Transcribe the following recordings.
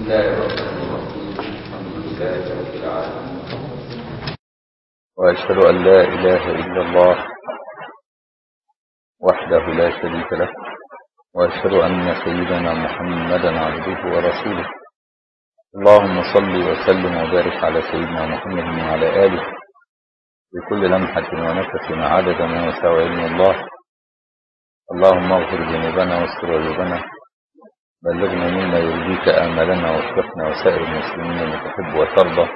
الله الرحمن الرحيم الحمد لله رب العالمين وأشهد أن لا إله إلا الله وحده لا شريك له وأشهد أن سيدنا محمدا عبده ورسوله اللهم صل وسلم وبارك على سيدنا محمد وعلى آله بكل لمحة ونفس عدد ما يسع علم الله اللهم اغفر ذنوبنا واستر عيوبنا بلغنا مما يرضيك آملنا واشفقنا وسائر المسلمين اللي تحب وترضى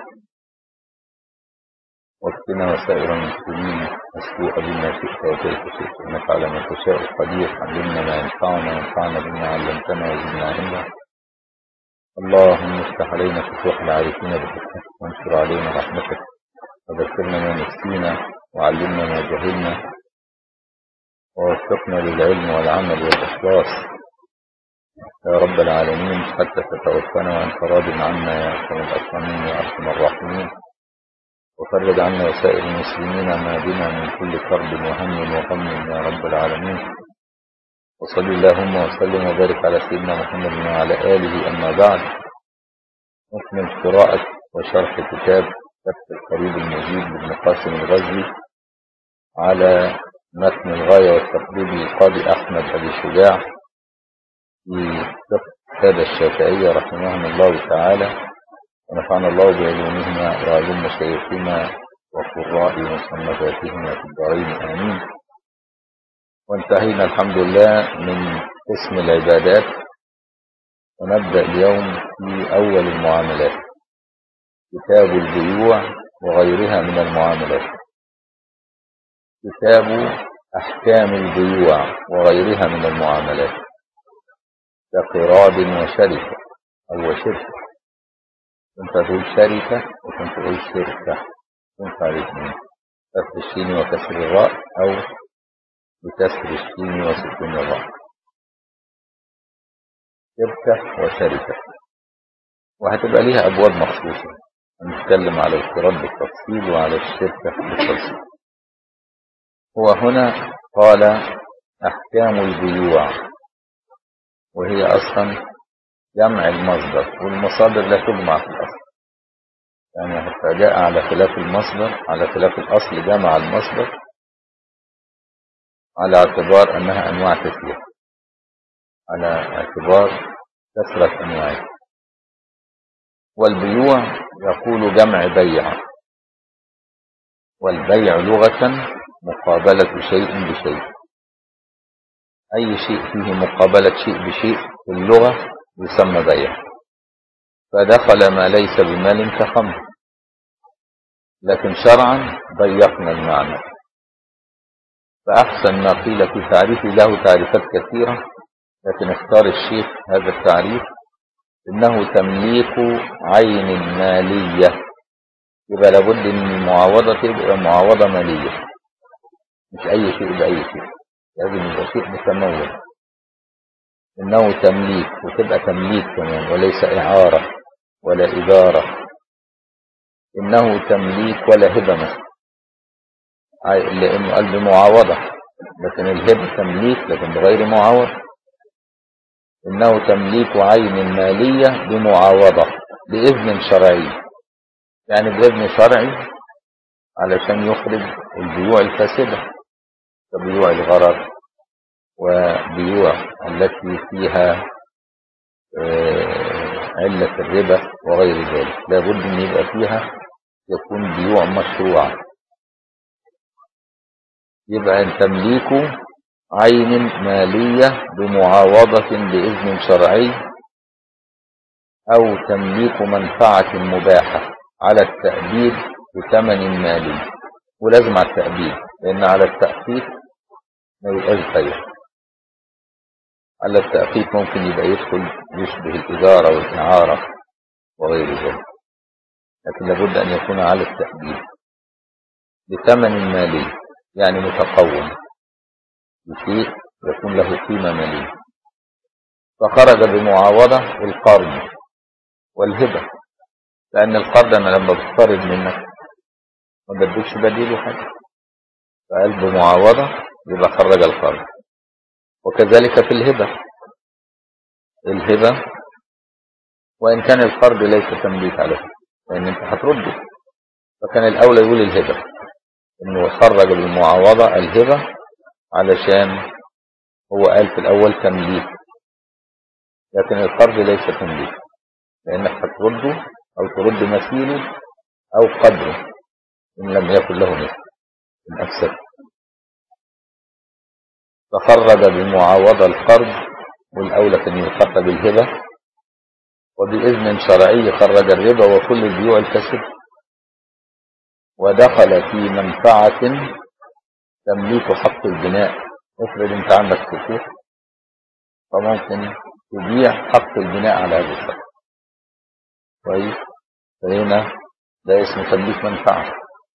واكفنا وسائر المسلمين السوء بما شئت وكيف شئت انك على ما تشاء قدير علمنا ما ينفعنا وانفعنا بما علمتنا وزدنا علما اللهم افتح علينا فتوح العارفين بحكمك وانشر علينا رحمتك وذكرنا ما نسينا وعلمنا ما جهلنا ووفقنا للعلم والعمل والإخلاص يا رب العالمين حتى تتوفنا وأنت راض عنا يا أكرم الأكرمين يا أرحم الراحمين وفرج عنا وسائر المسلمين ما بنا من كل كرب وهم وغم يا رب العالمين وصل اللهم وسلم وبارك على سيدنا محمد وعلى آله أما بعد نكمل قراءة وشرح كتاب فتح القريب المجيد لابن قاسم الغزي على متن الغاية والتقريب للقاضي أحمد أبي شجاع في فقه السادة الشافعية رحمهم الله تعالى ونفعنا الله بعلومهما وعلوم مشايخهما وقراء مصنفاتهما في الدارين آمين وانتهينا الحمد لله من قسم العبادات ونبدأ اليوم في أول المعاملات كتاب البيوع وغيرها من المعاملات كتاب أحكام البيوع وغيرها من المعاملات كقراد وشركة أو شركة كنت تقول شركة وكنت تقول شركة كنت الاثنين كسر الشين وكسر الراء أو بكسر الشين وسكون الراء شركة وشركة وهتبقى ليها أبواب مخصوصة نتكلم على القراد بالتفصيل وعلى الشركة بالتفصيل هو هنا قال أحكام البيوع وهي أصلا جمع المصدر والمصادر لا تجمع في الأصل يعني حتى جاء على خلاف المصدر على خلاف الأصل جمع المصدر على اعتبار أنها أنواع كثيرة على اعتبار كثرة أنواعها والبيوع يقول جمع بيع والبيع لغة مقابلة شيء بشيء أي شيء فيه مقابلة شيء بشيء في اللغة يسمى بيع فدخل ما ليس بمال كخمر لكن شرعا ضيقنا المعنى فأحسن ما قيل في تعريفه له تعريفات كثيرة لكن اختار الشيخ هذا التعريف إنه تمليك عين مالية يبقى لابد ان المعاوضة تبقى معاوضة مالية مش أي شيء بأي شيء لازم يبقى شيء متمول إنه تمليك وتبقى تمليك كمان وليس إعارة ولا إدارة إنه تمليك ولا هبة مثلا لأنه قال بمعاوضة لكن الهبة تمليك لكن بغير معاوضة إنه تمليك عين مالية بمعاوضة بإذن شرعي يعني بإذن شرعي علشان يخرج البيوع الفاسدة كبيوع الغرر وبيوع التي فيها علة الربا وغير ذلك لابد أن يبقى فيها يكون بيوع مشروعة يبقى تمليك عين مالية بمعاوضة بإذن شرعي أو تمليك منفعة مباحة على التأبيد بثمن مالي ولازم على التأبيد لأن على التأخير ما يبقاش بيع على التأخير ممكن يبقى يدخل يشبه الإدارة والإعارة وغير ذلك لكن لابد أن يكون على التأبيد بثمن مالي يعني متقوم بشيء يكون له قيمة مالية فخرج بمعاوضة القرض والهبة لأن القرض أنا لما بقترض منك ما بديكش بديله حاجة فقال بمعاوضة يبقى خرج القرض وكذلك في الهبة الهبة وإن كان القرض ليس تمليك عليه لأن أنت هترده فكان الأولى يقول الهبة إنه خرج بالمعاوضة الهبة علشان هو قال في الأول تمليك لكن القرض ليس تمليك لأنك هترده أو ترد مثيله أو قدره إن لم يكن له مثل إن أفسد فخرج بالمعاوضة القرض والأولى كان يخرج الهبة وبإذن شرعي خرج الربا وكل البيوع الكسب ودخل في منفعة تمليك حق البناء افرض انت عندك سكوت فممكن تبيع حق البناء على هذا الشخص كويس فهنا ده اسمه تمليك منفعة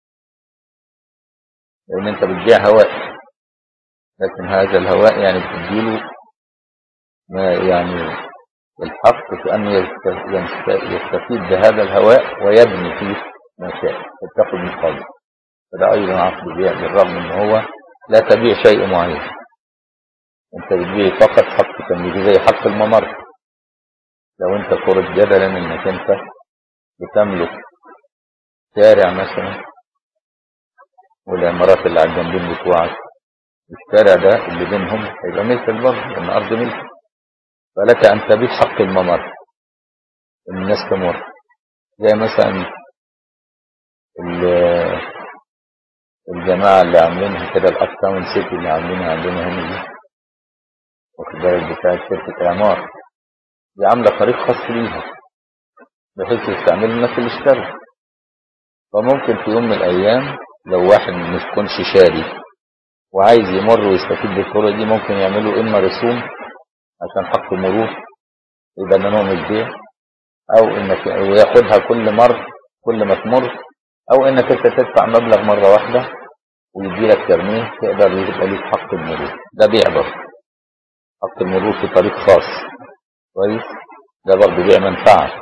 لأن أنت بتبيع هواء لكن هذا الهواء يعني بتديله ما يعني الحق في أن يستفيد بهذا الهواء ويبني فيه ما شاء فتاخد مقابل فده أيضا عقد بيع بالرغم أن هو لا تبيع شيء معين أنت بتبيع فقط حق تمليك زي حق الممر لو أنت فرض جدلا أنك أنت بتملك شارع مثلا والعمارات اللي على الجنبين بتوعك الشارع ده اللي بينهم هيبقى ملك البر لأن أرض ملك فلك أن تبيع حق الممر إن الناس تمر زي مثلا الجماعة اللي عاملينها كده الأب تاون سيتي اللي عاملينها عندنا هنا دي واخد بالك بتاع شركة العمار دي عاملة طريق خاص بيها بحيث يستعمل الناس اللي اشتروا فممكن في يوم من الأيام لو واحد مش كونش شاري وعايز يمر ويستفيد بالطرق دي ممكن يعملوا إما رسوم عشان حق مرور يبقى ده نوع من البيع أو إنك وياخدها كل مر كل ما تمر او انك انت تدفع مبلغ مرة واحدة ويجي لك ترميه تقدر يبقى ليك حق المرور ده بيع برضه حق المرور في طريق خاص كويس ده برضه بيع منفعة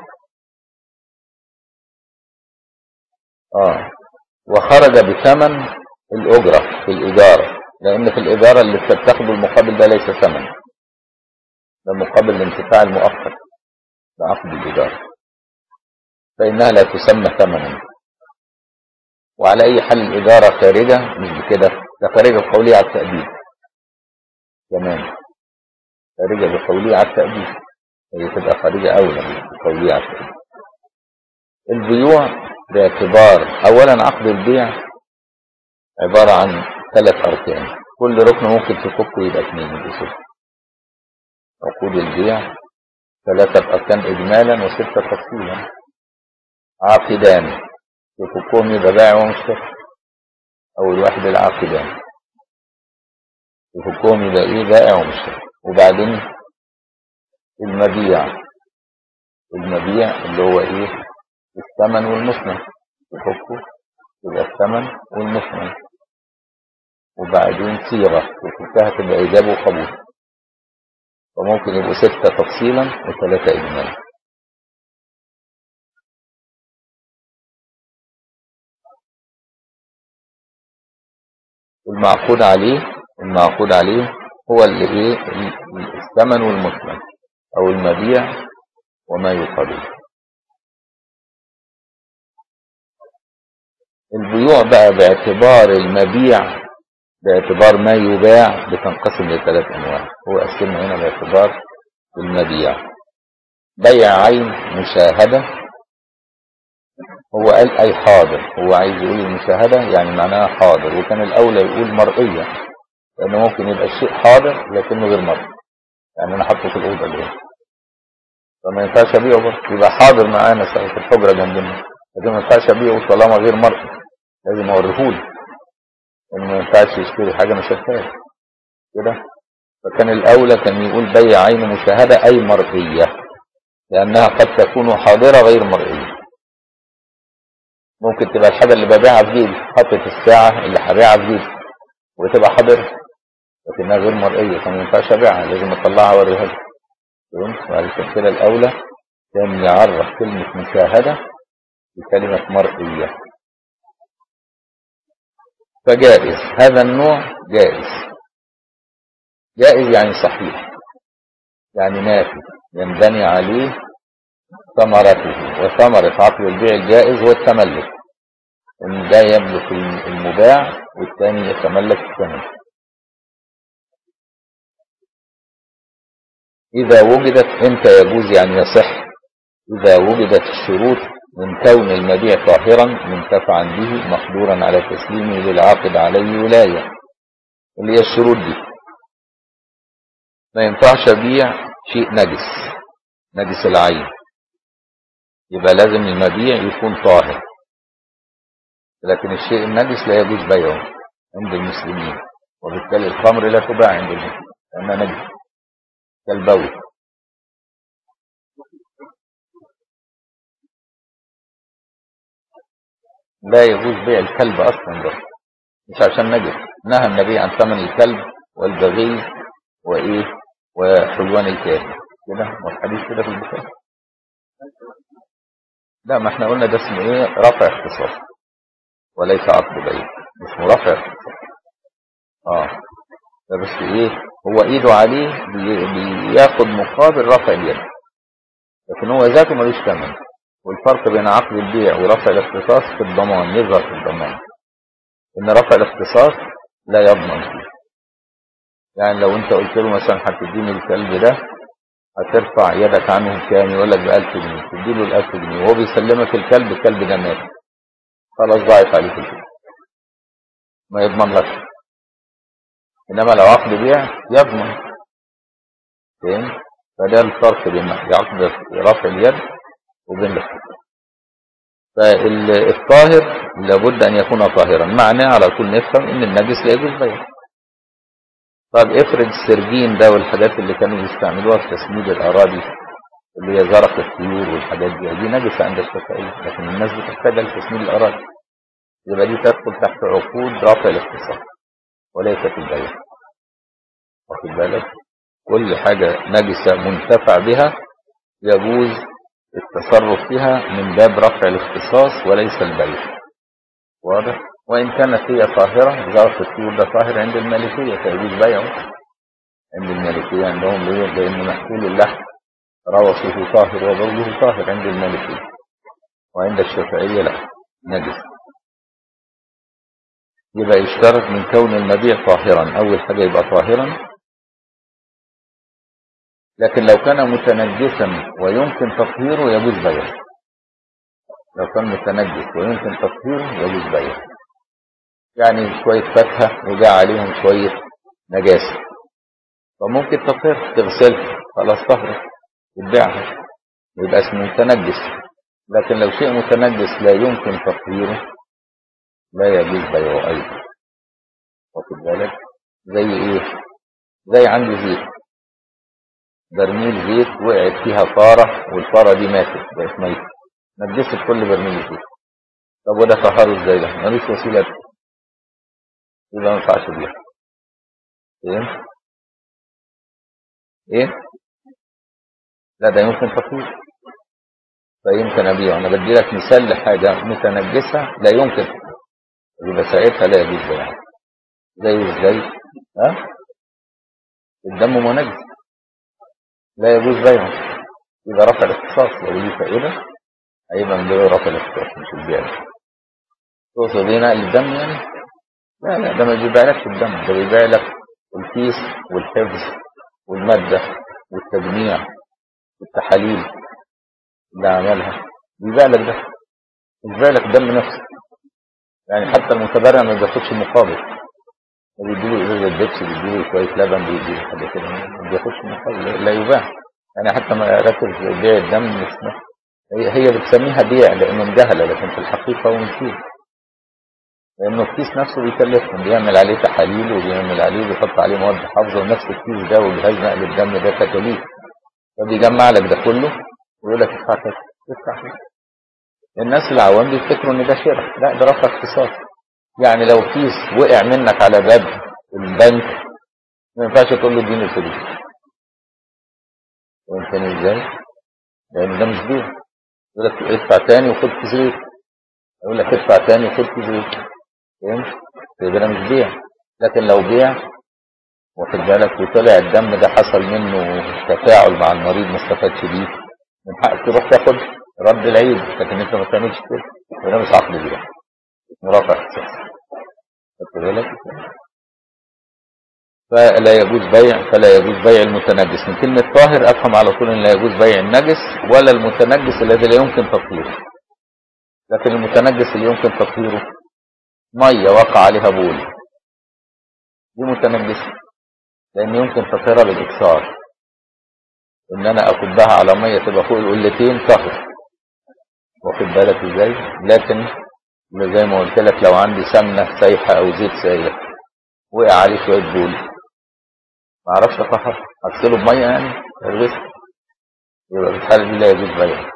اه وخرج بثمن الأجرة في الإيجار لأن في الإيجار اللي بتاخده المقابل ده ليس ثمن ده مقابل الانتفاع المؤقت ده عقد الإيجار فإنها لا تسمى ثمنا وعلى أي حال الإدارة خارجة مش بكده ده خارجة بقولية على التأديب كمان خارجة بقولية على التأديب هي تبقى خارجة أولى بقولية على التأديب البيوع باعتبار أولا عقد البيع عبارة عن ثلاث أركان كل ركن ممكن تفكه يبقى اثنين الأصول عقود البيع ثلاثة أركان إجمالا وستة تفصيلا عاقدان يفكهم يبقى بائع ومشتري أو الواحد العاقدان يفكهم يبقى إيه بائع ومشتري وبعدين المبيع المبيع اللي هو إيه الثمن والمثمن يفكه يبقى الثمن والمثمن وبعدين صيغة يفكها تبقى إيجاب وقبول وممكن يبقوا ستة تفصيلا وثلاثة إجمالا المعقود عليه المعقود عليه هو اللي ايه الثمن والمثمن او المبيع وما يقابله البيوع بقى باعتبار المبيع باعتبار ما يباع بتنقسم لثلاث انواع هو قسمها هنا باعتبار المبيع بيع عين مشاهده هو قال أي حاضر هو عايز يقول المشاهدة يعني معناها حاضر وكان الأولى يقول مرئية لأنه ممكن يبقى الشيء حاضر لكنه غير مرئي يعني أنا حاطه في الأوضة اللي فما ينفعش أبيعه برضه يبقى حاضر معانا في الحجرة جنبنا لكن ما ينفعش أبيعه طالما غير مرئي لازم أوريهوله إنه ما ينفعش يشتري حاجة ما شافهاش كده فكان الأولى كان يقول بيع عين مشاهدة أي مرئية لأنها قد تكون حاضرة غير مرئية ممكن تبقى الحاجة اللي ببيعها في جيبي حطت الساعة اللي هبيعها في جيبي وتبقى حاضرة لكنها غير مرئية فما ينفعش أبيعها لازم أطلعها وأوريها لك فهمت وعلى كده الأولى كان يعرف كلمة مشاهدة بكلمة مرئية فجائز هذا النوع جائز جائز يعني صحيح يعني نافي ينبني عليه ثمرته وثمرة عقد البيع الجائز هو التملك ان ده يملك المباع والثاني يتملك الثمن إذا وجدت امتى يجوز يعني يصح إذا وجدت الشروط من كون المبيع طاهرا منتفعا به مقدورا على تسليمه للعاقد عليه ولاية اللي هي الشروط دي ما ينفعش أبيع شيء نجس نجس العين يبقى لازم المبيع يكون طاهر لكن الشيء النجس لا يجوز بيعه عند المسلمين وبالتالي الخمر لا تباع عند المسلمين لأنها نجس كالبول لا يجوز بيع الكلب أصلا ده مش عشان نجس نهى النبي عن ثمن الكلب والبغي وإيه وحلوان الكاهن كده والحديث كده في البخاري لا ما احنا قلنا ده اسمه ايه رفع اختصاص وليس عقد بيع اسمه رفع اختصاص اه ده بس ايه هو ايده عليه بي- بياخد مقابل رفع اليد لكن هو ذاته ملوش ثمن والفرق بين عقد البيع ورفع الاختصاص في الضمان يظهر في الضمان ان رفع الاختصاص لا يضمن فيه يعني لو انت قلت له مثلا هتديني الكلب ده هترفع يدك عنه كام يقول لك ب 1000 جنيه تديله ال 1000 جنيه وهو بيسلمك الكلب الكلب ده مات خلاص ضاعت عليك الفلوس ما يضمن لك انما لو عقد بيع يضمن فاهم فده الفرق بين عقد رفع اليد وبين الاختصاص فالطاهر لابد ان يكون طاهرا معناه على طول نفهم ان النجس لا يجوز بيعه طب افرض السرجين ده والحاجات اللي كانوا بيستعملوها في تسميد الاراضي اللي هي زرق الطيور والحاجات دي دي نجسه عند الشافعيه لكن الناس بتحتاجها لتسميد الاراضي يبقى دي تدخل تحت عقود رفع الاختصاص وليست البيع واخد بالك كل حاجه نجسه منتفع بها يجوز التصرف فيها من باب رفع الاختصاص وليس البيع واضح وإن كانت هي طاهرة زرق الطيور ده طاهر عند المالكية فيجوز بيعه عند المالكية عندهم ليه؟ لأن محلول اللحم روثه طاهر وبوله طاهر عند المالكية وعند الشافعية لا نجس يبقى يشترط من كون المبيع طاهرا أول حاجة يبقى طاهرا لكن لو كان متنجسا ويمكن تطهيره يجوز بيعه لو كان متنجس ويمكن تطهيره يجوز بيعه يعني شوية فاكهة وجاء عليهم شوية نجاسة فممكن تطهر تغسلها خلاص طهرت تبيعها يبقى اسمه متنجس لكن لو شيء متنجس لا يمكن تطهيره لا يجوز بيعه أيضا واخد بالك زي ايه زي عندي زيت برميل زيت وقعت فيها فارة والفارة دي ماتت بقت ميتة نجست كل برميل زيت طب وده طهره ازاي ده ملوش وسيلة يبقى ما ينفعش بيها ايه ايه لا ده يمكن تطهير فيمكن ابيعه انا بدي لك مثال لحاجه متنجسه لا يمكن يبقى ساعتها لا يجوز بيعها زي ازاي ها الدم منجس لا يجوز بيعه يبقى رفع الاختصاص لو ليه فائده هيبقى من باب رفع الاختصاص مش البيع تقصد ايه نقل الدم يعني لا لا ده ما بيبيعلكش الدم ده بيبيع لك الكيس والحفظ والمادة والتجميع والتحاليل اللي عملها بيبيع لك ده مش بيبيع لك الدم نفسه يعني حتى المتبرع ما بياخدش مقابل بيديله ازازه بيبسي بيديله شويه لبن بيديله حاجه كده ما بياخدش مقابل لا يباع يعني حتى ما ركز بيع الدم مش هي هي بتسميها بيع لانه مجهله لكن في الحقيقه هو مش بيع لانه الكيس نفسه بيكلفهم بيعمل عليه تحاليل وبيعمل عليه بيحط عليه مواد حافظه ونفس الكيس ده وجهاز نقل الدم ده تكاليف فبيجمع لك ده كله ويقول لك ادفع كذا ادفع كذا الناس العوام بيفتكروا ان ده شراء لا ده رفع اختصاص يعني لو كيس وقع منك على باب البنك ما ينفعش تقول له اديني الفلوس فهمتني ازاي؟ لان ده مش بيع يقول لك ادفع تاني وخد كيس زيت يقول لك ادفع تاني وخد كيس زيت فهمت؟ يبقى ده مش بيع لكن لو بيع واخد بالك وطلع الدم ده حصل منه تفاعل مع المريض ما استفادش بيه من حقك تروح تاخد رد العيد لكن انت ما تعملش كده وده مش عقد بيع اسمه رفع احساس خدت بالك فلا يجوز بيع فلا يجوز بيع المتنجس من كلمة طاهر أفهم على طول أن لا يجوز بيع النجس ولا المتنجس الذي لا يمكن تطهيره لكن المتنجس اللي يمكن تطهيره مية وقع عليها بول دي متنجسة لأن يمكن تطهيرها بالإكثار إن أنا أكبها على مية تبقى فوق القلتين طهر واخد بالك إزاي لكن زي ما قلت لك لو عندي سمنة سايحة أو زيت سايح وقع عليه شوية بول ما اعرفش اطهر اغسله بميه يعني الغسل يبقى في الحاله دي لا يجوز بيعه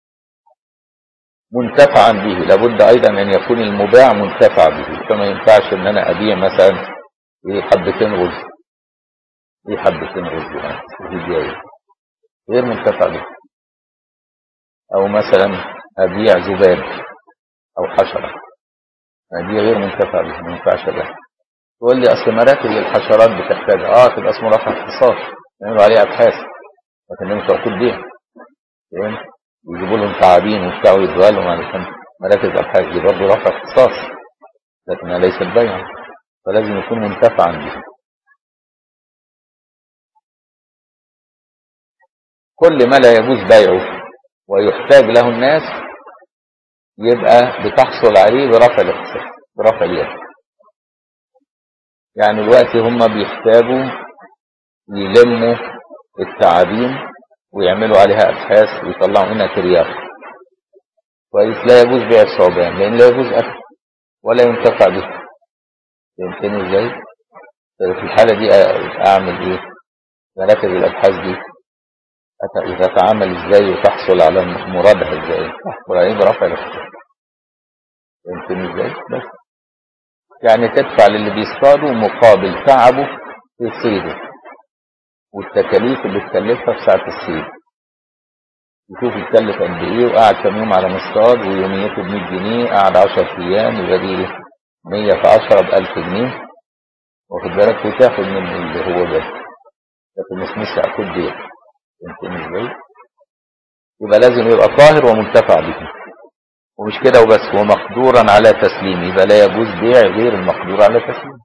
منتفعا به لابد ايضا ان يكون المباع منتفع به فما ينفعش ان انا ابيع مثلا ايه حبتين رز ايه حبتين رز يعني دي جايه غير منتفع به او مثلا ابيع ذباب او حشره دي غير منتفع به ما ينفعش ابيعها تقول لي اصل مراكز الحشرات بتحتاج اه تبقى اسمه رفع اختصاص يعملوا عليه ابحاث لكن ده مش موجود بيها فاهم يجيبوا لهم تعابين وبتاع ويدوها لهم علشان مراكز ابحاث دي برضه رفع اختصاص لكنها ليست بيعا فلازم يكون منتفعا به كل ما لا يجوز بيعه ويحتاج له الناس يبقى بتحصل عليه برفع الاختصاص برفع اليد يعني دلوقتي هم بيحتاجوا يلموا التعابين ويعملوا عليها ابحاث ويطلعوا منها ترياق كويس لا يجوز بيع الثعبان لان لا يجوز اكل ولا ينتفع به فهمتني ازاي؟ في الحاله دي اعمل ايه؟ مراكز الابحاث دي تتعامل ازاي وتحصل على مرادها ازاي؟ تحصل عليه برفع الاختيار فهمتني ازاي؟ بس يعني تدفع للي بيصطادوا مقابل تعبه في صيده والتكاليف اللي تكلفها في ساعة الصيد يشوف يتكلف قد ايه وقعد كام يوم على مصطاد ويوميته ب 100 جنيه قعد 10 ايام يبقى دي 100 في 10 ب 1000 جنيه واخد بالك وتاخد منه اللي هو بس لكن مش مش هاخد بيع فهمتني ازاي؟ يبقى لازم يبقى طاهر ومنتفع به ومش كده وبس ومقدورا على تسليمه يبقى لا يجوز بيع غير المقدور على تسليمه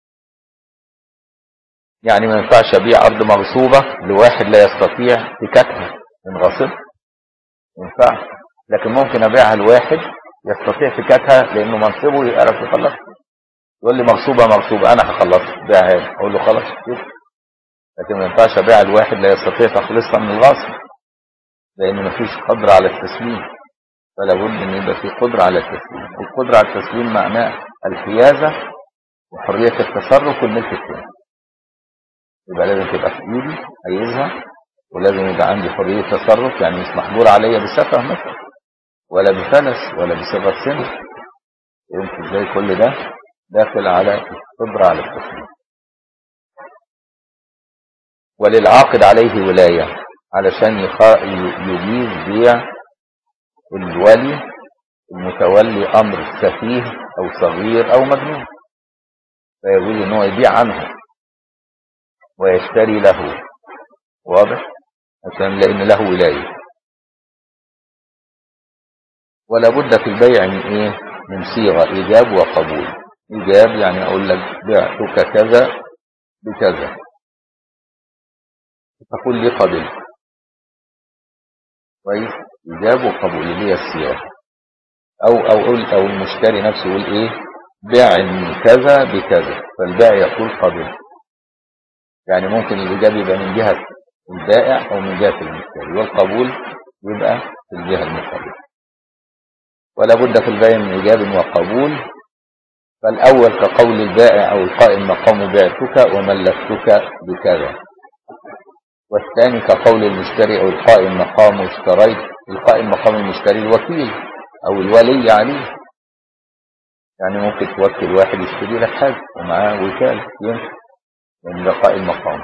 يعني ما ينفعش ابيع ارض مغصوبة لواحد لا يستطيع فكتها من غاصب ما ينفعش لكن ممكن ابيعها لواحد يستطيع فكتها لانه منصبه يعرف يخلصها يقول لي مغصوبة مغصوبة انا هخلصها بيعها لي اقول له خلاص كده لكن ما ينفعش ابيعها لواحد لا يستطيع تخلصها من الغاصب لان مفيش قدر على التسليم فلا بد ان يبقى في قدره على التسليم والقدره على التسليم معناه الحيازه وحريه التصرف والملك الثاني يبقى لازم تبقى في ايدي عايزها ولازم يبقى عندي حريه تصرف يعني مش محجور عليا بسفه مثلا ولا بفلس ولا بصغر سن يمكن ازاي كل ده داخل على القدره على التسليم وللعاقد عليه ولايه علشان يجيز بيع الولي المتولي أمر سفيه أو صغير أو مجنون فيجوز أنه يبيع عنه ويشتري له واضح عشان لأن له ولاية ولا بد في البيع من إيه من صيغة إيجاب وقبول إيجاب يعني أقول لك بعتك كذا بكذا تقول لي قبل كويس إيجاب وقبول اللي هي الصياغة أو أو أقول أو المشتري نفسه يقول إيه بعني كذا بكذا فالبائع يقول قبل يعني ممكن الإيجاب يبقى من جهة البائع أو من جهة المشتري والقبول يبقى في الجهة المقابلة ولا بد في البيع من إيجاب وقبول فالأول كقول البائع أو القائم مقام بعتك وملكتك بكذا والثاني كقول المشتري أو القائم مقام اشتريت القائم مقام المشتري الوكيل او الولي عليه يعني ممكن توكل واحد يشتري لك حاجه ومعاه وكاله ينفع لان ده قائم مقام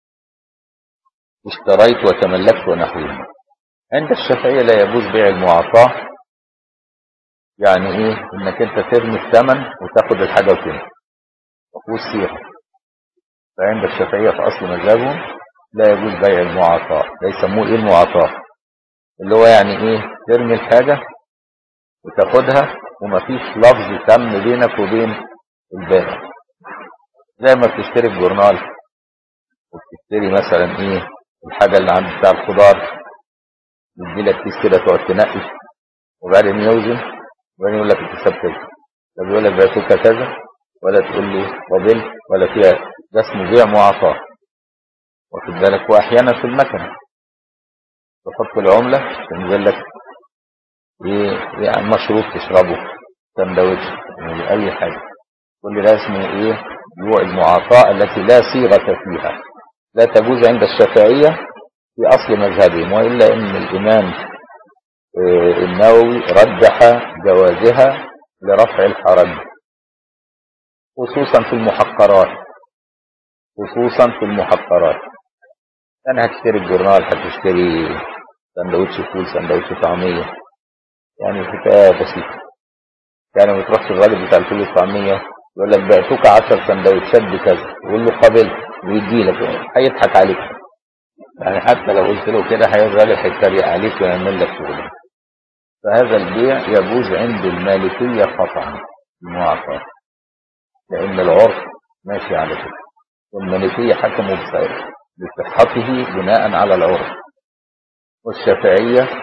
اشتريت وتملكت ونحوه عند الشافعيه لا يجوز بيع المعاطاه يعني ايه انك انت ترمي الثمن وتاخد الحاجه وتمشي تقول سيره فعند الشافعيه في اصل مذهبهم لا يجوز بيع المعاطاه لا يسموه ايه المعاطاه اللي هو يعني ايه ترمي الحاجة وتاخدها ومفيش لفظ تم بينك وبين البائع زي ما بتشتري الجورنال وبتشتري مثلا ايه الحاجة اللي عند بتاع الخضار يديلك كيس كده تقعد تنقي وبعدين يوزن وبعدين يقول لك الحساب كذا طب يقول لك بعتك كذا ولا تقول له قبلت ولا فيها ده اسمه بيع معاطاة واخد بالك واحيانا في المكنه تحط العملة تنزل لك ايه يعني مشروب تشربه سندوتش يعني اي حاجة كل ده اسمه ايه نوع المعاطاة التي لا صيغة فيها لا تجوز عند الشافعية في اصل مذهبهم والا ان الامام آه، النووي رجح جوازها لرفع الحرج خصوصا في المحقرات خصوصا في المحقرات يعني هتشتري الجورنال هتشتري سندوتش فول سندوتش طعمية يعني حكاية بسيطة يعني ما تروحش الراجل بتاع الفول والطعمية يقول لك بعتك 10 سندوتشات بكذا يقول له قابل ويدي لك هيضحك عليك يعني حتى لو قلت له كده هي الراجل هيتريق عليك ويعمل لك شغل فهذا البيع يجوز عند المالكية قطعا المعاقات لأن العرف ماشي على كده والمالكية حكموا بصحته بصحته بناء على العرف والشافعية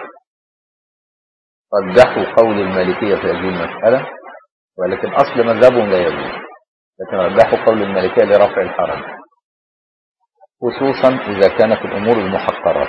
رجحوا قول المالكية في هذه المسألة ولكن أصل مذهبهم لا يجوز لكن رجحوا قول المالكية لرفع الحرج خصوصا إذا كانت الأمور المحقرات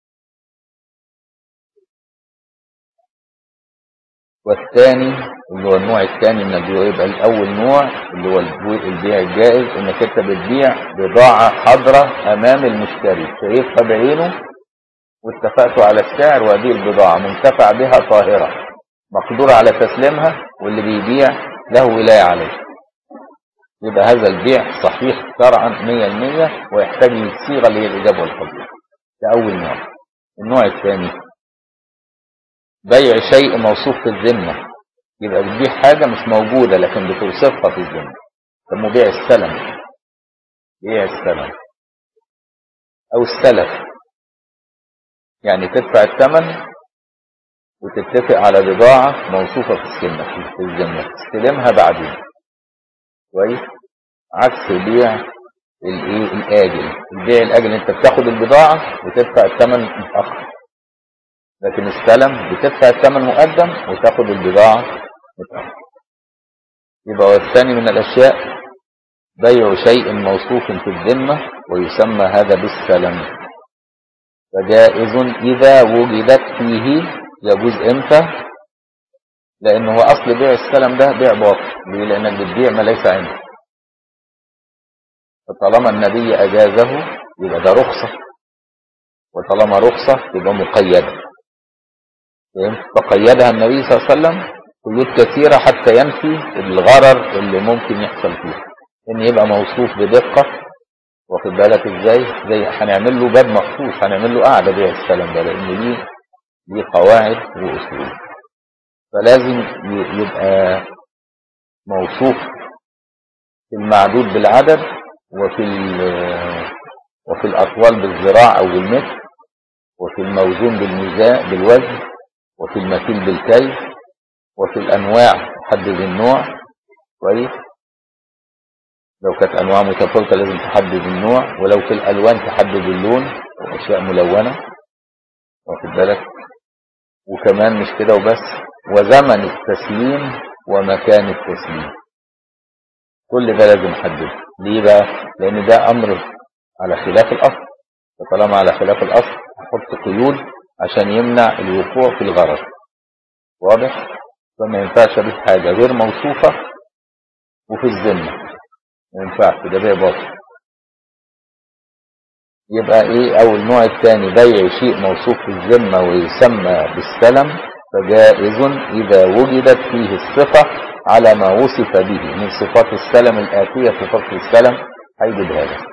والثاني اللي هو النوع الثاني من البيوع يبقى الأول نوع اللي هو البيوع- البيع الجائز إنك أنت بتبيع بضاعة حاضرة أمام المشتري شايفها بعينه واتفقتوا على السعر وهذه البضاعة منتفع بها طاهرة مقدور على تسليمها واللي بيبيع له ولاية عليه يبقى هذا البيع صحيح شرعا 100% ويحتاج للصيغة اللي هي الإجابة والقبول ده أول نوع النوع الثاني بيع شيء موصوف في الذمة يبقى بتبيع حاجة مش موجودة لكن بتوصفها في الذمة يسموه بيع السلم بيع السلم أو السلف يعني تدفع الثمن وتتفق على بضاعة موصوفة في السنة في الذمة تستلمها بعدين كويس عكس بيع الايه الاجل البيع الاجل انت بتاخد البضاعة وتدفع الثمن متأخر لكن السلم بتدفع الثمن مقدم وتاخد البضاعة متأخر يبقى والثاني من الاشياء بيع شيء موصوف في الذمة ويسمى هذا بالسلم فجائز إذا وجدت فيه يجوز إمتى لأنه هو أصل بيع السلم ده بيع باطل ليه؟ لأنك بتبيع ما ليس عندك فطالما النبي أجازه يبقى ده رخصة وطالما رخصة يبقى مقيدة فهمت؟ فقيدها النبي صلى الله عليه وسلم قيود كثيرة حتى ينفي الغرر اللي ممكن يحصل فيه إن يبقى موصوف بدقة واخد بالك ازاي زي هنعمل له باب مخصوص هنعمل له قاعده بيع السلام ده لان ليه ليه قواعد واصول فلازم ي- يبقى موصوف في المعدود بالعدد وفي ال- وفي الاطوال بالذراع او بالمتر وفي الموزون بالميزان بالوزن وفي المكيل بالكيل وفي الانواع تحدد النوع كويس لو كانت انواع متفاوته لازم تحدد النوع ولو في الالوان تحدد اللون واشياء ملونه واخد بالك وكمان مش كده وبس وزمن التسليم ومكان التسليم كل ده لازم نحدده ليه بقى لان ده امر على خلاف الاصل فطالما على خلاف الاصل احط قيود عشان يمنع الوقوع في الغرض واضح فما ينفعش ابيع حاجه غير موصوفه وفي الذمه ما ينفعش ده بيع باطل يبقى ايه اول نوع الثاني بيع شيء موصوف في الذمة ويسمى بالسلم فجائز اذا وجدت فيه الصفة على ما وصف به من صفات السلم الآتية في فصل السلم هيجيبها لك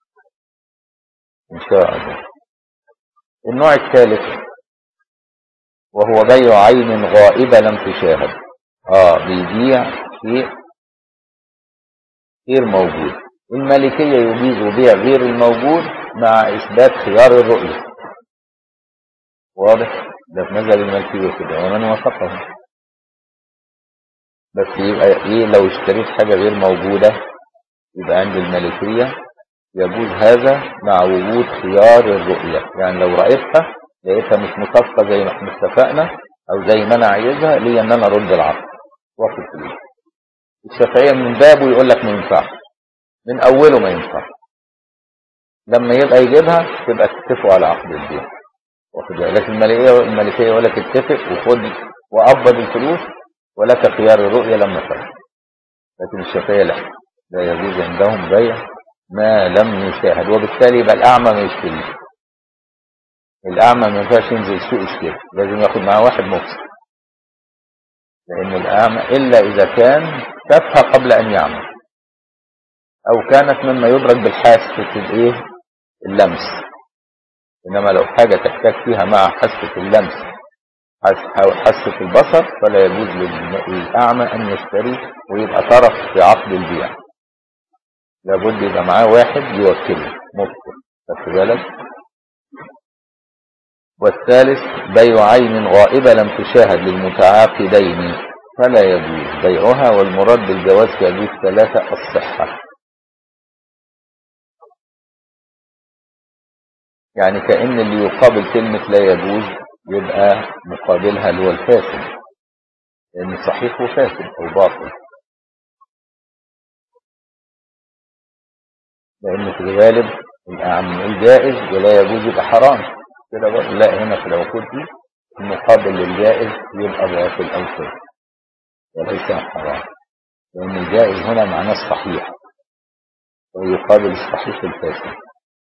ان شاء الله النوع الثالث وهو بيع عين غائبة لم تشاهد اه بيبيع شيء غير موجود المالكية يجيز بيع غير الموجود مع إثبات خيار الرؤية واضح ده في مذهب المالكية كده ومن وافقهم بس يبقى ايه لو اشتريت حاجة غير موجودة يبقى عند المالكية يجوز هذا مع وجود خيار الرؤية يعني لو رأيتها لقيتها مش مصفقة زي ما احنا اتفقنا او زي ما انا عايزها ليا ان انا ارد العقد واخد فلوس الشافعية من بابه يقول لك ما ينفعش من اوله ما ينفعش لما يبقى يجيبها تبقى تتفقوا على عقد البيع واخد بالك لكن المالكية المالكية يقول لك اتفق وخد وقبض الفلوس ولك خيار الرؤية لما تفعل لكن الشافعية لا لا يجوز عندهم بيع ما لم يشاهد وبالتالي يبقى الأعمى ما يشتريش الأعمى ما ينفعش ينزل سوق يشتري لازم ياخد معاه واحد مبصر لأن الأعمى إلا إذا كان شافها قبل أن يعمل أو كانت مما يدرك بالحاسة الإيه اللمس إنما لو حاجة تحتاج فيها مع حاسة اللمس حاسة البصر فلا يجوز للأعمى أن يشتري ويبقى طرف في عقد البيع لابد يبقى معاه واحد يوكله مبصر خدت بالك والثالث بيع عين غائبة لم تشاهد للمتعاقدين فلا يجوز بيعها والمراد بالجواز في يجوز ثلاثة الصحة يعني كأن اللي يقابل كلمة لا يجوز يبقى مقابلها اللي هو الفاسد لأن صحيح وفاسد أو باطل لأن في الغالب الجائز ولا يجوز يبقى حرام كده بقى لا هنا في العقود دي المقابل للجائز يبقى باطل أو فاسد وليس حرام لأن الجائز هنا معناه الصحيح ويقابل الصحيح الفاسد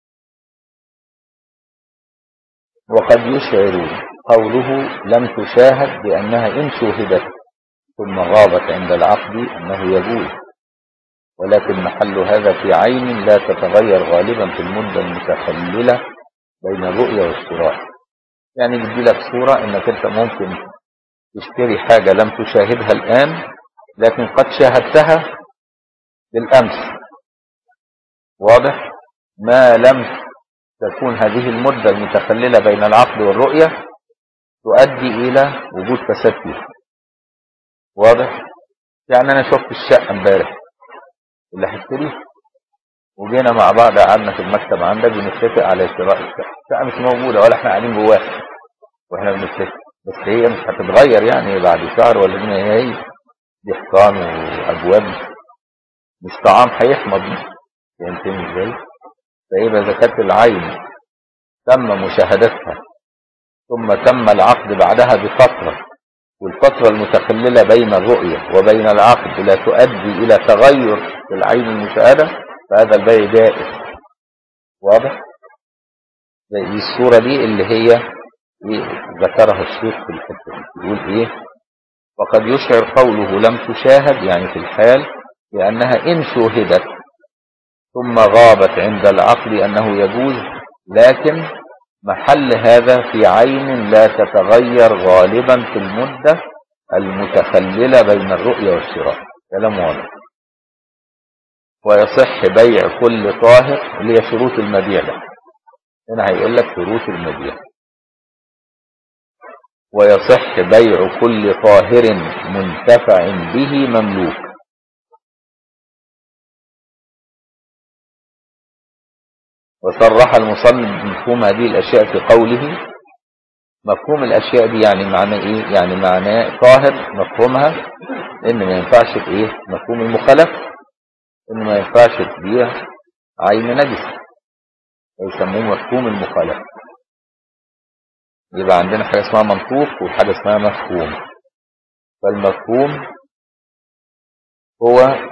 وقد يشعر قوله لم تشاهد بأنها إن شوهدت ثم غابت عند العقد أنه يجوز ولكن محل هذا في عين لا تتغير غالبا في المدة المتخللة بين الرؤية والشراء يعني بدي لك صورة انك انت ممكن تشتري حاجة لم تشاهدها الآن لكن قد شاهدتها بالأمس واضح ما لم تكون هذه المدة المتخللة بين العقد والرؤية تؤدي إلى وجود فساد فيها واضح يعني أنا شفت الشقة امبارح اللي هشتريها وجينا مع بعض قعدنا في المكتب عندك بنتفق على شراء الشقة الشقة مش موجودة ولا احنا قاعدين جواها واحنا بنتفق بس هي مش هتتغير يعني بعد شهر ولا اتنين هي دي حيطان وابواب مش طعام هيحمض فهمتني ازاي؟ فيبقى زكاة العين تم مشاهدتها ثم تم العقد بعدها بفترة والفترة المتخللة بين الرؤية وبين العقد لا تؤدي إلى تغير في العين المشاهدة فهذا البيع جائز واضح؟ زي الصورة دي اللي هي ذكرها الشيخ في الحتة دي يقول إيه؟ وقد يشعر قوله لم تشاهد يعني في الحال لأنها إن شوهدت ثم غابت عند العقل أنه يجوز لكن محل هذا في عين لا تتغير غالبا في المدة المتخللة بين الرؤية والشراء كلام واضح ويصح بيع كل طاهر اللي هي شروط المبيع ده هنا هيقول لك شروط المبيع ويصح بيع كل طاهر منتفع به مملوك وصرح المصنف بمفهوم هذه الأشياء في قوله مفهوم الأشياء دي يعني معنى إيه؟ يعني معناه طاهر مفهومها إن ما ينفعش في إيه؟ مفهوم المخالف إن ما ينفعش تبيع عين نجس يسموه مفهوم المخالفة يبقى عندنا حاجة اسمها منطوق وحاجة اسمها مفهوم فالمفهوم هو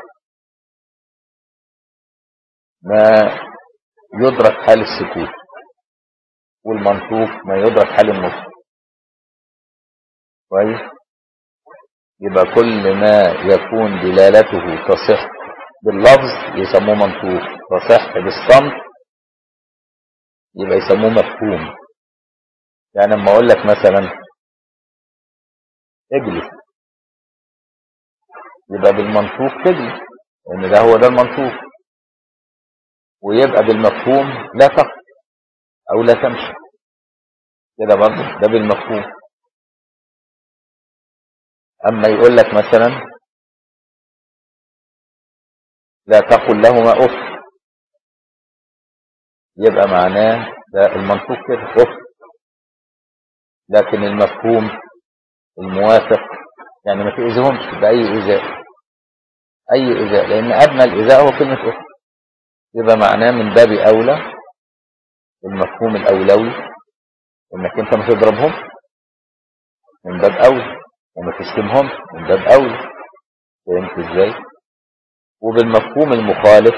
ما يدرك حال السكوت والمنطوق ما يدرك حال النطق كويس يبقى كل ما يكون دلالته تصح باللفظ يسموه منطوق تصح بالصمت يبقى يسموه مفهوم يعني لما اقول لك مثلا اجلس يبقى بالمنطوق تجلس لان ده هو ده المنطوق ويبقى بالمفهوم لا تقف او لا تمشي كده برضه ده بالمفهوم اما يقول لك مثلا لا تقل لهما اف يبقى معناه ده المنطوق كده اف لكن المفهوم الموافق يعني ما تأذيهمش بأي إيذاء أي إيذاء لأن أدنى الإيذاء هو كلمة أخت يبقى معناه من باب أولى المفهوم الأولوي إنك أنت ما تضربهم من باب أولى وما تشتمهم من باب أولى فهمت إزاي؟ وبالمفهوم المخالف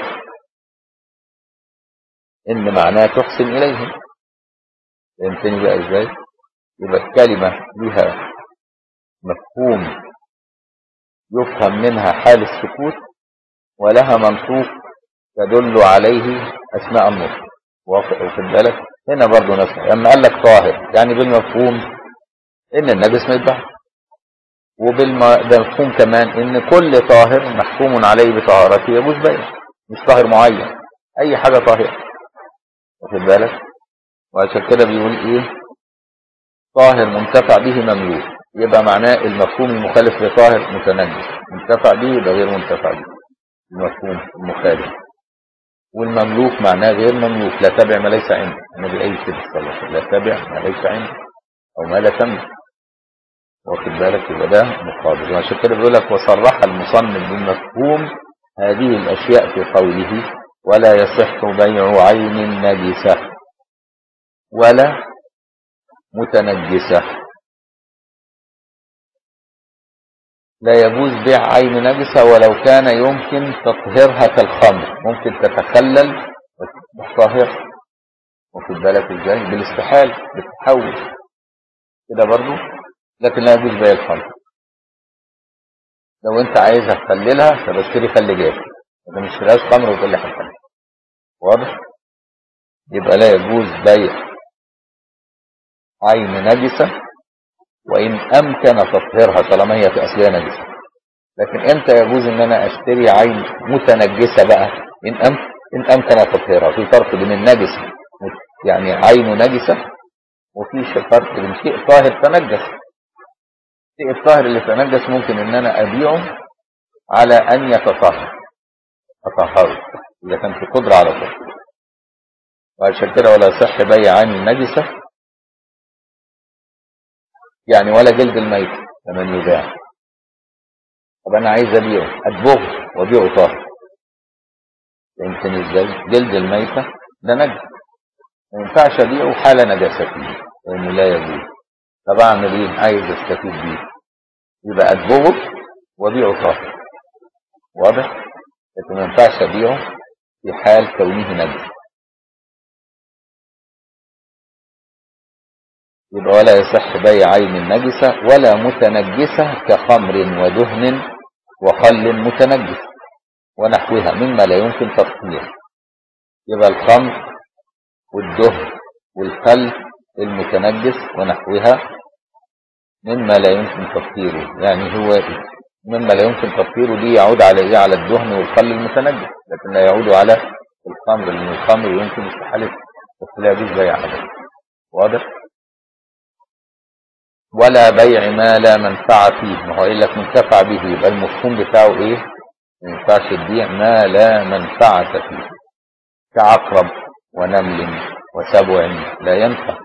إن معناه تحسن إليهم فهمتني بقى إزاي؟ يبقى الكلمة لها مفهوم يفهم منها حال السكوت ولها منطوق تدل عليه أثناء النطق واخد بالك هنا برضه نفس لما قال لك طاهر يعني بالمفهوم ان النجس ما يتبعش وبالمفهوم كمان ان كل طاهر محكوم عليه بطهارته يجوز بيع مش طاهر معين اي حاجة طاهرة واخد بالك وعشان كده بيقول ايه طاهر منتفع به مملوك يبقى معناه المفهوم المخالف لطاهر متنجس منتفع به يبقى غير منتفع به المفهوم المخالف والمملوك معناه غير مملوك لا تبع ما ليس عنده النبي قايل كده صلى الله عليه وسلم لا تبع ما ليس عنده او ما لا تملك واخد بالك يبقى ده مقابل وعشان كده بيقول لك وصرح المصنف بمفهوم هذه الاشياء في قوله ولا يصح بيع عين نجسه ولا متنجسه لا يجوز بيع عين نجسة ولو كان يمكن تطهيرها كالخمر ممكن تتخلل وتصبح طاهرة واخد بالك ازاي بالاستحال بتتحول كده برضو لكن لا يجوز بيع الخمر لو انت عايزها تخللها فبشتري خل جاف اذا مش شراش خمر وتقول لي هتخلل واضح يبقى لا يجوز بيع عين نجسة وإن أمكن تطهيرها طالما هي في أصلها نجسة لكن إمتى يجوز إن أنا أشتري عين متنجسة بقى إن أم إن أمكن تطهيرها في فرق بين النجس يعني عين نجسة وفي فرق بين شيء طاهر تنجس الشيء الطاهر اللي تنجس ممكن إن أنا أبيعه على أن يتطهر أطهره إذا كان في قدرة على تطهيره وعشان كده ولا يصح بيع عين نجسة يعني ولا جلد الميت لمن يباع طب انا عايز ابيعه ادبغه وابيعه طاهر يمكن ازاي جلد الميتة ده نجس ما ينفعش ابيعه حال نجاسته لانه لا يجوز طب اعمل ايه عايز استفيد بيه يبقى ادبغه وابيعه طاهر واضح لكن ما ينفعش ابيعه في حال كونه نجس يبقى ولا يصح بيع عين النجسة ولا متنجسة كخمر ودهن وخل متنجس ونحوها مما لا يمكن تطهيره يبقى الخمر والدهن والخل المتنجس ونحوها مما لا يمكن تطهيره يعني هو مما لا يمكن تطهيره دي يعود على ايه على الدهن والخل المتنجس لكن لا يعود على الخمر لان الخمر يمكن استحاله بس لا يجوز بيع هذا واضح ولا بيع ما لا منفعة فيه ما هو قال لك منتفع به يبقى المفهوم بتاعه ايه ما ينفعش تبيع ما لا منفعة فيه كعقرب ونمل وسبع لا ينفع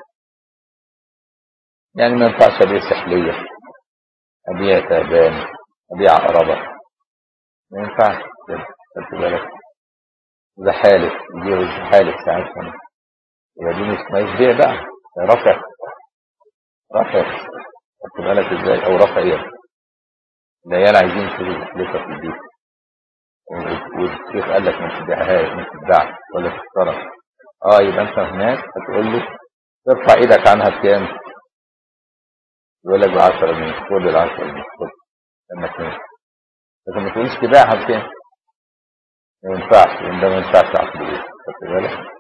يعني ما ينفعش ابيع سحلية ابيع تعبان ابيع عقربة ما ينفعش خدت بالك زحالف يبيعوا الزحالف ساعتها يبقى دي مش ما يبيع بقى رفع رفع خدت بالك ازاي او رفع يد العيال عايزين يشتروا سلسله في البيت والشيخ قال لك ما تبيعهاش ما تتباعش ولا تشترى اه يبقى انت هناك هتقول له ترفع ايدك عنها بكام يقول لك ب 10 جنيه خد ال 10 جنيه خد لما تمشي لكن ما تقولش تبيعها بكام ما ينفعش لان ده ما ينفعش عقد ايه خدت بالك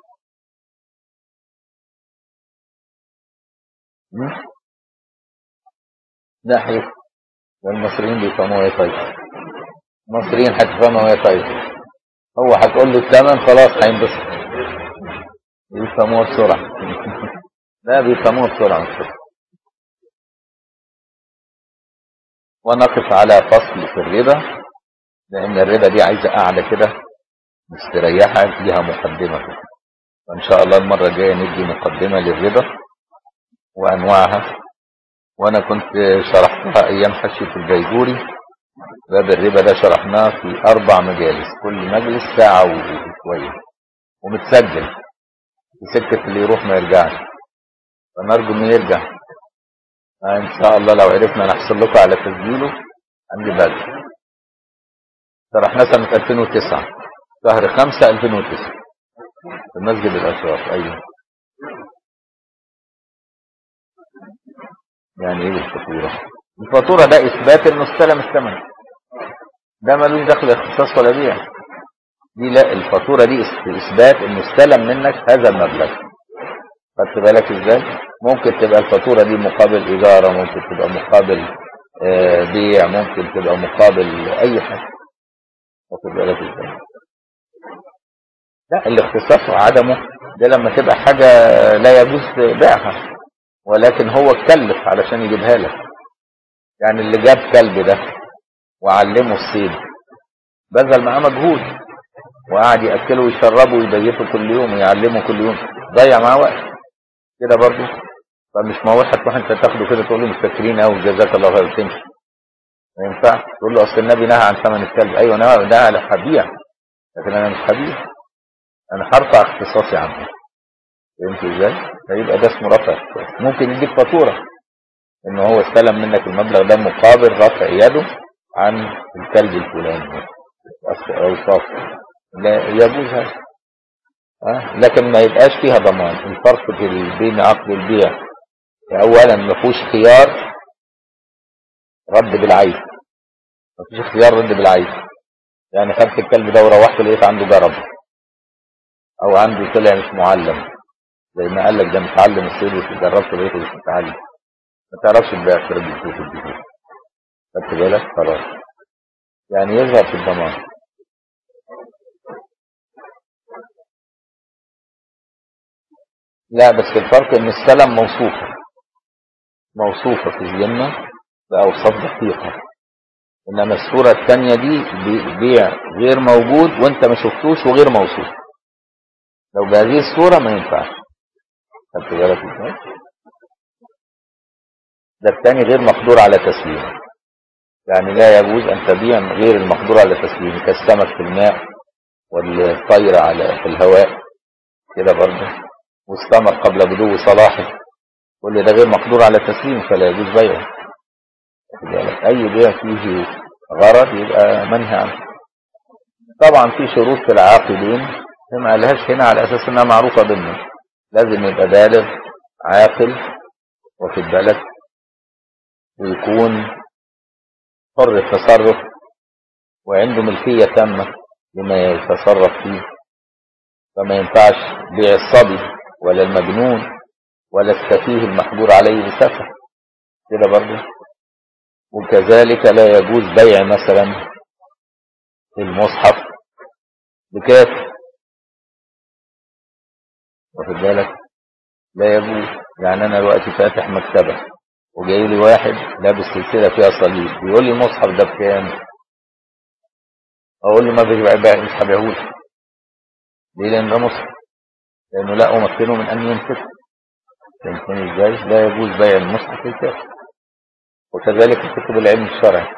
ده حقيقي والمصريين بيفهموها ايه طيب المصريين هتفهمها وهي طيب هو هتقول له الثمن خلاص هينبسط بيفهموها بسرعة لا بيفهموها بسرعة مش ونقف على فصل في الربا لأن الربا دي عايزة قاعدة كده مستريحة ليها مقدمة كده. وإن شاء الله المرة الجاية ندي مقدمة للربا وأنواعها وأنا كنت شرحتها أيام حشية البيجوري باب الربا ده شرحناه في أربع مجالس كل مجلس ساعة وشوية ومتسجل في سكة اللي يروح ما يرجعش فنرجو إنه يرجع آه إن شاء الله لو عرفنا نحصل لكم على تسجيله عندي بدر شرحناه سنة 2009 شهر 5 2009 في مسجد الأشراف أيوه يعني ايه الفاتورة الفاتورة ده اثبات انه استلم الثمن ده ملوش دخل اختصاص ولا بيع دي لا الفاتورة دي اثبات انه استلم منك هذا المبلغ خدت بالك ازاي ممكن تبقى الفاتورة دي مقابل ايجارة ممكن تبقى مقابل آه بيع ممكن تبقى مقابل اي حاجة واخد بالك ازاي لا الاختصاص وعدمه ده لما تبقى حاجة لا يجوز بيعها ولكن هو اتكلف علشان يجيبها لك يعني اللي جاب كلب ده وعلمه الصيد بذل معاه مجهود وقعد ياكله ويشربه ويبيته كل يوم ويعلمه كل يوم ضيع معاه وقت كده برضه فمش معقول هتروح انت تاخده كده تقول له متشكرين قوي جزاك الله خير وتمشي ما ينفعش تقول له اصل النبي نهى عن ثمن الكلب ايوه نهى ده على هبيع لكن انا مش هبيع انا هرفع اختصاصي عنه فهمت ازاي؟ فيبقى ده اسمه رفع اختصاص ممكن يديك فاتوره ان هو استلم منك المبلغ ده مقابل رفع يده عن الكلب الفلاني او صافي لا يجوز هذا أه؟ لكن ما يبقاش فيها ضمان الفرق بين عقد البيع اولا ما فيهوش خيار رد بالعيب ما فيش اختيار رد بالعيب يعني خدت الكلب ده وروحت لقيت عنده جرب او عنده طلع مش معلم زي ما قال لك ده متعلم الصيد وجربت لقيته مش متعلم ما تعرفش البيع في رجل تشوف الجهود خدت بالك خلاص يعني يظهر في الضمان لا بس الفرق ان السلم موصوفة موصوفة في الذمة بأوصاف دقيقة انما الصورة الثانية دي بيع غير موجود وانت ما شفتوش وغير موصوف لو بهذه الصورة ما ينفعش خدت بالك ازاي ده الثاني غير مقدور على تسليمه يعني لا يجوز أن تبيع غير المقدور على تسليمه كالسمك في الماء والطير على في الهواء كده برضه والثمر قبل بدو صلاحه كل ده غير مقدور على تسليمه فلا يجوز بيعه أي بيع فيه غرض يبقى منهي عنه طبعا في شروط في العاقدين ما قالهاش هنا على أساس أنها معروفة ضمن لازم يبقى بالغ عاقل واخد بالك ويكون حر التصرف وعنده ملكية تامة لما يتصرف فيه فما ينفعش بيع الصبي ولا المجنون ولا السفيه المحجور عليه بسفه كده برضه وكذلك لا يجوز بيع مثلا المصحف بكافر واخد بالك لا يجوز يعني انا دلوقتي فاتح مكتبه وجاي لي واحد لابس سلسله فيها صليب بيقول لي المصحف ده بكام اقول له ما بيبيع مش هبيعهولك ليه لان ده مصحف لانه لا امكنه من ان يمسك فهمتني ازاي لا يجوز بيع المصحف للكافر وكذلك كتب العلم الشرعي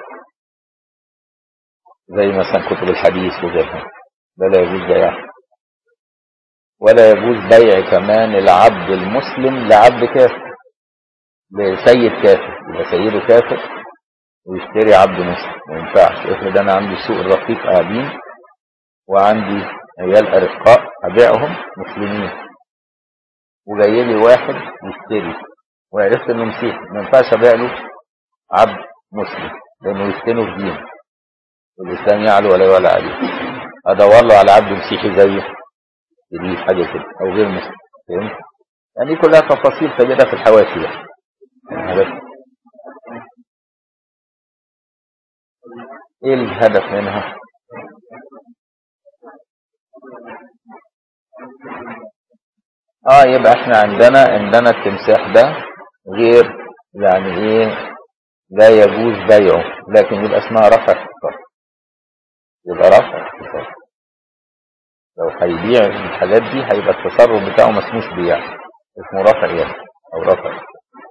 زي مثلا كتب الحديث وغيرها ده لا يجوز بيعها ولا يجوز بيع كمان العبد المسلم لعبد كافر لسيد كافر يبقى سيده كافر ويشتري عبد مسلم ما ينفعش افرض انا عندي سوق الرقيق قاعدين وعندي عيال ارقاء ابيعهم مسلمين وجاي لي واحد يشتري وعرفت انه مسيحي ما ينفعش ابيع له عبد مسلم لانه يفتنه في دين والاسلام يعلو ولا يعلى عليه ادور له على عبد مسيحي زيه دي حاجه كده او غير مسلم فهمت يعني كلها تفاصيل تجدها في الحواشي يعني ايه الهدف منها اه يبقى احنا عندنا عندنا التمساح ده غير يعني ايه لا يجوز بيعه لكن يبقى اسمها رفع اختصاص يبقى رفع اختصاص لو هيبيع الحاجات دي هيبقى التصرف بتاعه ما اسموش بيع اسمه رفع يد او رفع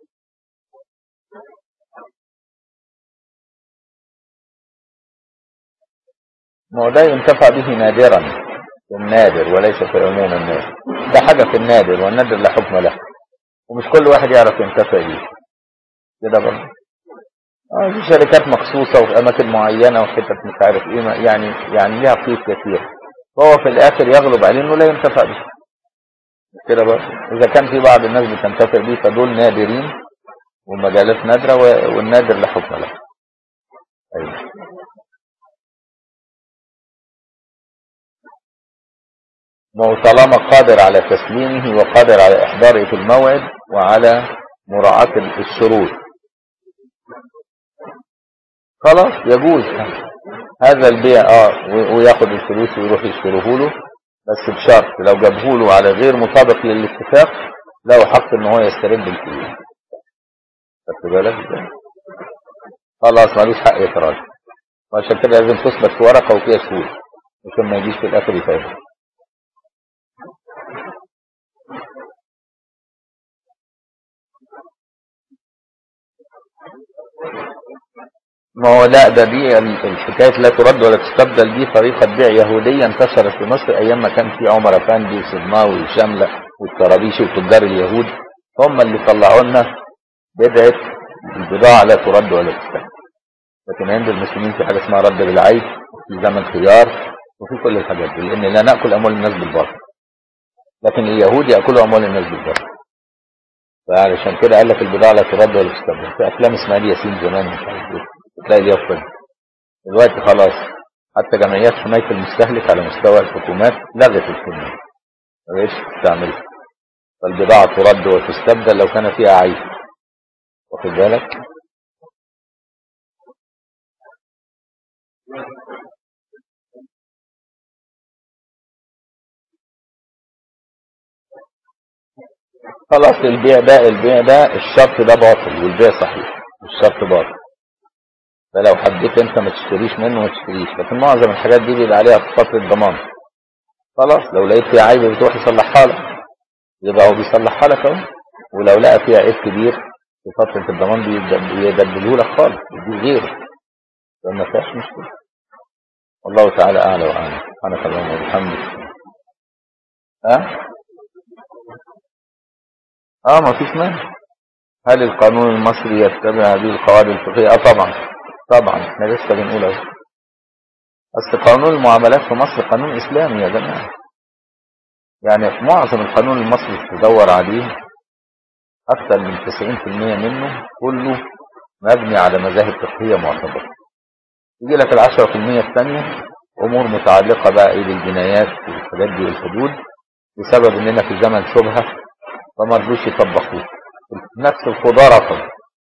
ما هو ده ينتفع به نادرا في النادر وليس في عموم الناس ده حاجة في النادر والنادر لا حكم له ومش كل واحد يعرف ينتفع بيه كده برضه آه في شركات مخصوصة وفي أماكن معينة وحتت مش عارف إيه ما- يعني يعني ليها قيد كثير فهو في الآخر يغلب عليه إنه لا ينتفع به كده برضه إذا كان في بعض الناس بتنتفع بيه فدول نادرين والمجالات نادرة و- والنادر لا حكم له أيوه ما هو طالما قادر على تسليمه وقادر على إحضاره في الموعد وعلى مراعاة الشروط خلاص يجوز هذا البيع اه و- وياخد الفلوس ويروح يشتريه له بس بشرط لو جابه له على غير مطابق للاتفاق له حق ان هو يسترد الفلوس خدت بالك ازاي؟ خلاص ملوش حق اعتراض وعشان كده لازم تثبت في ورقه وفيها شهود عشان ما يجيش في الاخر يفهم ما هو لا ده دي ال- الحكاية لا ترد ولا تستبدل دي طريقة بيع يهودية انتشرت في مصر أيام ما كان في عمر أفندي وصدماوي وشاملة والطرابيشي وتجار اليهود هم اللي طلعوا لنا بدعة البضاعة لا ترد ولا تستبدل لكن عند المسلمين في حاجة اسمها رد بالعيب في زمن خيار وفي كل الحاجات دي لأن لا نأكل أموال الناس بالباطل لكن اليهود يأكلوا أموال الناس بالباطل فعلشان كده قال لك البضاعة لا ترد ولا تستبدل في أفلام اسماعيل ياسين زمان مش عارف ايه تلاقي دي أفضل دلوقتي خلاص حتى جمعيات حماية المستهلك على مستوى الحكومات لغت الكلمة ما بقتش تستعملها فالبضاعة ترد وتستبدل لو كان فيها عيب واخد بالك خلاص البيع ده البيع ده الشرط ده باطل والبيع صحيح الشرط باطل فلو حبيت انت ما تشتريش منه ما تشتريش لكن معظم الحاجات دي بيبقى عليها فترة ضمان خلاص لو لقيت فيها عيب بتروح يصلحها لك يبقى هو بيصلحها لك اهو ولو لقى فيها عيب كبير في فترة الضمان بيدب- بيدبله لك خالص يديه غيره فما فيهاش مشكلة والله تعالى أعلى وأعلم سبحانك اللهم وبحمدك ها اه ما فيش مانع هل القانون المصري يتبع هذه القواعد الفقهية اه طبعا طبعا احنا لسه بنقول اهو اصل قانون المعاملات في مصر قانون اسلامي يا جماعه يعني في معظم القانون المصري تدور عليه اكثر من 90% منه كله مبني على مذاهب فقهيه معتبره يجي لك ال 10% الثانيه امور متعلقه بقى ايه بالجنايات والحاجات دي والحدود بسبب اننا في زمن شبهه فما رضوش يطبقوه نفس القضاء رفض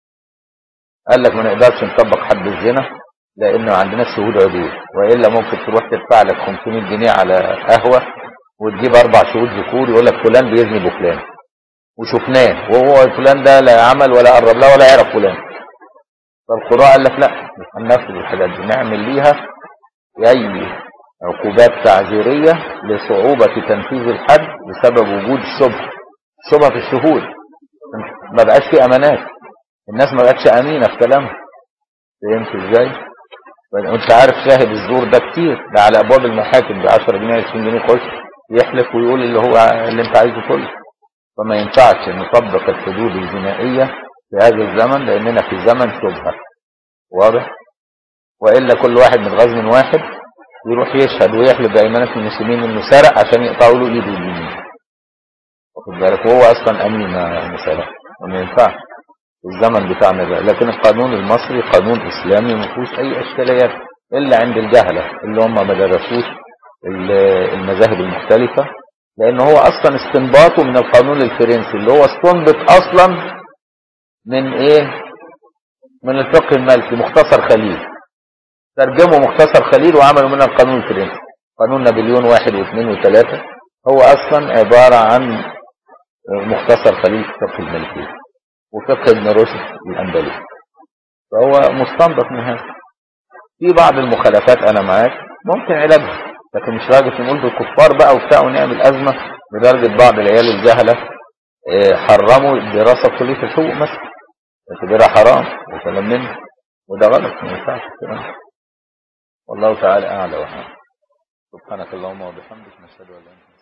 قال لك ما نقدرش نطبق حد الزنا لان ما عندناش شهود عدول والا ممكن تروح تدفع لك 500 جنيه على قهوه وتجيب اربع شهود ذكور يقول لك فلان بيزني بفلان وشفناه وهو فلان ده لا عمل ولا قرب لا ولا يعرف فلان فالقضاء قال لك لا مش هننفذ الحاجات دي نعمل ليها اي عقوبات تعذيريه لصعوبه تنفيذ الحد بسبب وجود شبهه شبهه في الشهود ما بقاش في امانات الناس ما بقتش امينه في كلامها فهمت ازاي وانت عارف شاهد الزور ده كتير ده على ابواب المحاكم ب 10 جنيه 20 جنيه يخش يحلف ويقول اللي هو اللي انت عايزه كله فما ينفعش نطبق الحدود الجنائيه في هذا الزمن لاننا في زمن شبهه واضح والا كل واحد متغاظ من واحد يروح يشهد ويحلف بايمانات المسلمين انه سرق عشان يقطعوا له ايده اليمين واخد بالك وهو اصلا امين ما سرق وما ينفعش في الزمن بتاعنا ده لكن القانون المصري قانون اسلامي ما فيهوش اي اشكاليات الا عند الجهله اللي هم ما درسوش ال- المذاهب المختلفه لان هو اصلا استنباطه من القانون الفرنسي اللي هو استنبط اصلا من ايه من الفقه المالكي مختصر خليل ترجموا مختصر خليل وعملوا منها القانون الفرنسي قانون نابليون واحد واثنين وثلاثة هو اصلا عبارة عن مختصر خليل في الفقه المالكي وفقه ابن رشد الاندلسي فهو مستنبط من هذا في بعض المخالفات انا معاك ممكن علاجها لكن مش راجل نقول دول كفار بقى وبتاع ونعمل ازمه لدرجه بعض العيال الجهله آه، حرموا دراسه كليه الحقوق مثلا اعتبرها حرام وكلام منه وده غلط ما ينفعش الكلام ده. والله تعالى اعلى واعلم سبحانك اللهم وبحمدك نشهد ان لا اله الا انت